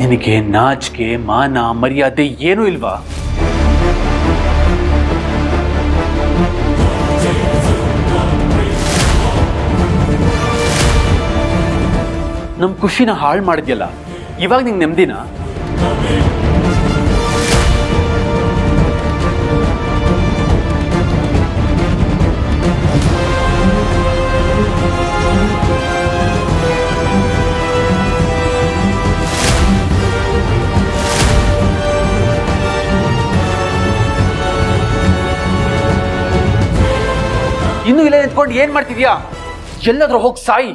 ನಿನಗೆ ನಾಚಿಕೆ ಮಾನ ಮರ್ಯಾದೆ ಏನೂ ಇಲ್ವಾ ನಮ್ ಖುಷಿನ ಹಾಳು ಮಾಡಿದ್ಯಲ್ಲ ಇವಾಗ ನಿಂಗೆ ನೆಮ್ಮದಿನ ಇನ್ನು ಇಲ್ಲ ನಿಂತ್ಕೊಂಡು ಏನ್ ಮಾಡ್ತಿದ್ಯಾ ಎಲ್ಲಾದ್ರೂ ಹೋಗಿ ಸಾಯಿ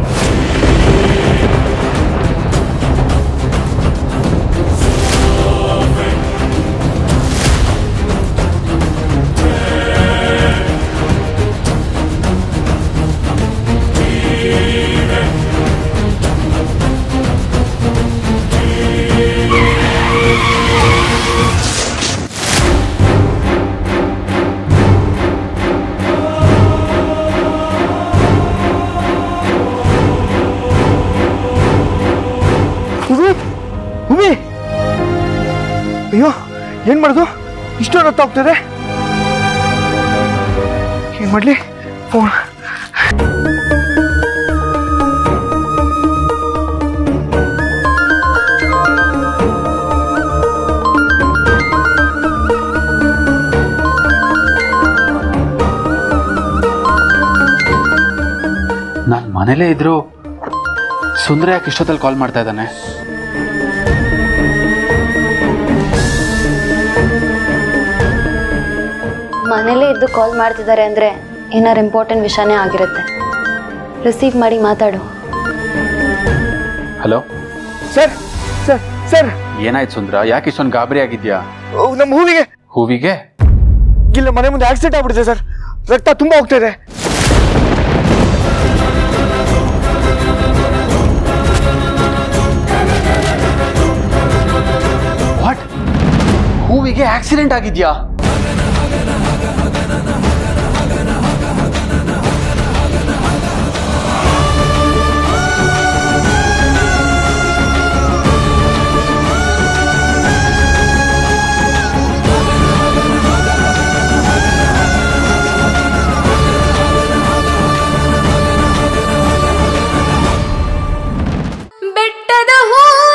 ಉಮಿ ಉಮಿ ಅಯ್ಯೋ ಏನ್ ಮಾಡೋದು ಇಷ್ಟೊಂದು ಹೊತ್ತಾಗ್ತದೆ ಏನ್ ಮಾಡ್ಲಿ ಫೋನ್ ನಾನು ಮನೇಲೇ ಇದ್ರು ಸುಂದರ ಯಾಕೆ ಇಷ್ಟೊತ್ತಲ್ಲಿ ಕಾಲ್ ಮಾಡ್ತಾ ಇದ್ದಾನೆ ಮನೇಲೇ ಇದ್ದು ಕಾಲ್ ಮಾಡ್ತಿದ್ದಾರೆ ಅಂದರೆ ಏನಾರು ಇಂಪಾರ್ಟೆಂಟ್ ವಿಷಯನೇ ಆಗಿರುತ್ತೆ ರಿಸೀವ್ ಮಾಡಿ ಮಾತಾಡು ಹಲೋ ಸರ್ ಸರ್ ಸರ್ ಏನಾಯ್ತು ಸುಂದರ ಯಾಕೆ ಇಷ್ಟೊಂದು ಗಾಬರಿ ಆಗಿದ್ಯಾ ನಮ್ಮ ಹೂವಿಗೆ ಹೂವಿಗೆ ಇಲ್ಲ ಮನೆ ಮುಂದೆ ಆಕ್ಸಿಡೆಂಟ್ ಆಗ್ಬಿಟ್ಟಿದೆ ಸರ್ ರಕ್ತ ತುಂಬಾ ಹೋಗ್ತಾ ಇದೆ ವಾಟ್ ಹೂವಿಗೆ ಆಕ್ಸಿಡೆಂಟ್ ಆಗಿದ್ಯಾ ಬೆಟ್ಟದ ಹೂ